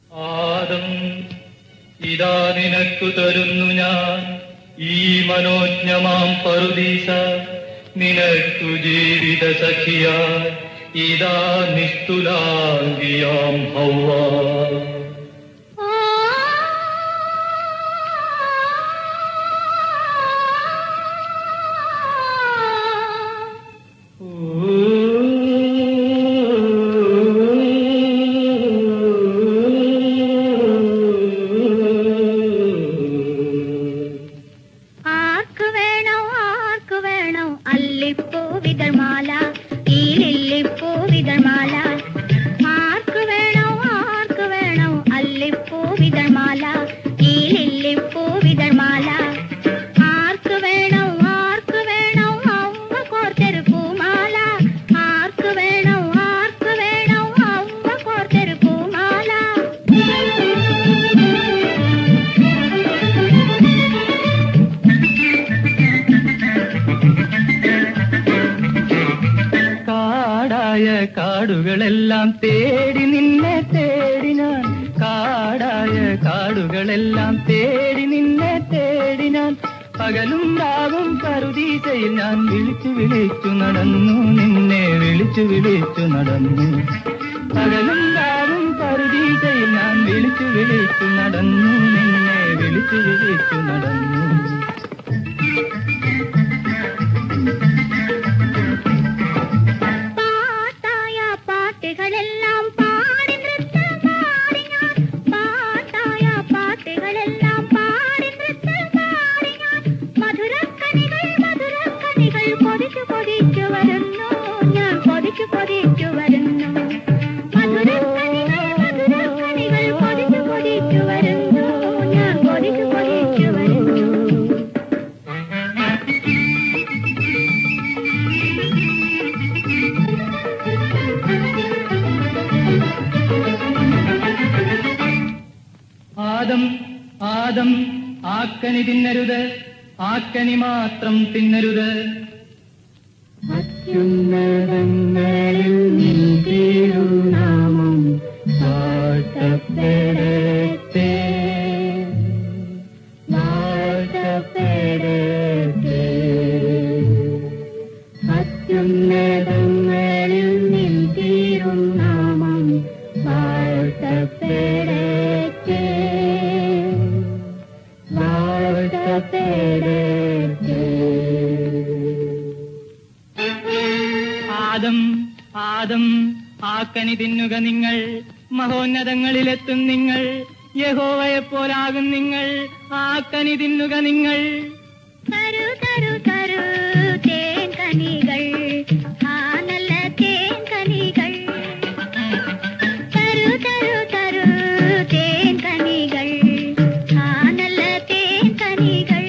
ആദം ഇതാ നിനക്കു തരുന്നു ഞാൻ ഈ മനോജ്ഞമാം പറുദീസ നിനക്കു ജീവിത സഖിയ ഇതാ നിസ്തുലാംഗിയാം ഹൗവ ആർക്ക് വേണോ ആർക്ക് വേണോ അല്ലിപ്പൂ വിതൾമാല ഈ ലില്ലിപ്പൂ വിതൾമാല ആർക്ക് വേണോ ആർക്ക് വേണോ അല്ലിപ്പൂ വിതൾമാല ഈ ലില്ലിപ്പൂ വിതൾമാല ആർക്ക് വേണോ ആർക്ക് വേണോ അമ്മ കോർത്തൊരു പൂമാല ആർക്ക് വേണോ ആർക്ക് വേണോ അമ്മ കോർത്തൊരു പൂമാല കാടായ കാടുകളെല്ലാം തേടി നിന്നെ തേടി ഞാൻ കാടായ കാടുകളെല്ലാം തേടി നിന്നെ തേടി ഞാൻ പകലും രാവും കരുതീച്ചയിൽ ഞാൻ വിളിച്ചു വിളിച്ചു നടന്നു നിന്നെ വിളിച്ചു വിളിച്ചു നടന്നു പകലും രാവും കരുതീച്ചയിൽ ഞാൻ വിളിച്ചു വിളിച്ചു നടന്നു നിന്നെ വിളിച്ചു വിളിച്ചു നടന്നു പാട്ടായ പാട്ടുകളെല്ലാം പാടി നൃത്തമാടി ഞാൻ പാട്ടായ പാട്ടുകളെല്ലാം പാടി നൃത്തമാടി ഞാൻ മധുരക്കണികൾ മധുരക്കണികൾ കൊതിച്ചു കൊതിച്ചു വരുന്നു ഞാൻ കൊതിച്ചു കൊതിച്ചു വരുന്നു മധുരക്കണികൾ മധുരക്കണികൾ കൊതിച്ചു കൊതിച്ചു വരുന്നു ഞാൻ കൊതിച്ചു കൊതിച്ചു വരുന്നു ആദം ആദം ആക്കനി തിന്നരുത് ആക്കനി മാത്രം തിന്നരുത് അത്യുന്നതങ്ങളിൽ നാമം വാഴ്ത്തപ്പെടട്ടെ വാഴ്ത്തപ്പെടട്ടെ അത്യുന്നതങ്ങളിൽ നിൻ നാമം വാഴ്ത്തപ്പെടട്ടെ വാഴ്ത്തപ്പെടട്ടെ ആദം ആദം ആക്കനി തിന്നുക നിങ്ങൾ മഹോന്നതങ്ങളിലെത്തും നിങ്ങൾ യഹോവയെപ്പോലാകും നിങ്ങൾ ആക്കനി തിന്നുക നിങ്ങൾ തരു തരു തരു തേൻ കനികൾ ആ നല്ല തേൻ കനികൾ തരു തരു തരു തേൻ കനികൾ ആ നല്ല തേൻ കനികൾ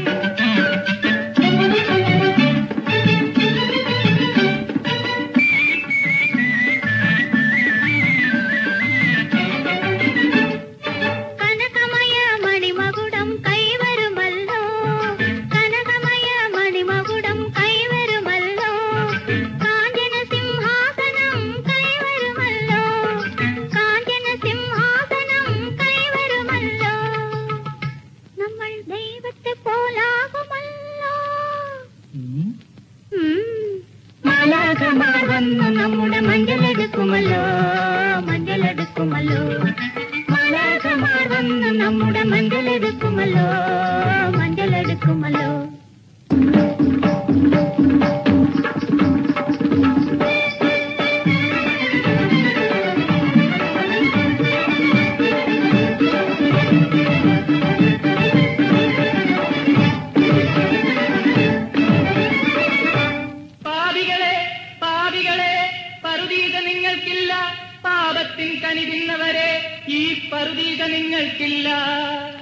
കനകമയ മണിമകുടം കൈവരുമല്ലോ കനകമയ മണിമകുടം കൈവരുമല്ലോ കാഞ്ചന സിംഹാസനം കൈവരുമല്ലോ കാഞ്ചന സിംഹാസനം കൈവരുമല്ലോ നമ്മൾ ദൈവത്തെ പോലാകുമല്ലോ ഉം. മാലാഖമാർ വന്നു നമ്മുടെ മഞ്ചലെടുക്കുമല്ലോ മഞ്ചലെടുക്കുമല്ലോ മാലാഖമാർ വന്നു നമ്മുടെ മഞ്ചലെടുക്കുമല്ലോ മഞ്ചലെടുക്കുമല്ലോ പാപികളെ പാപികളെ പറുദീത നിങ്ങൾക്കില്ല പാപത്തിൻ കനി തിന്നവരെ ഈ പറുദീത നിങ്ങൾക്കില്ല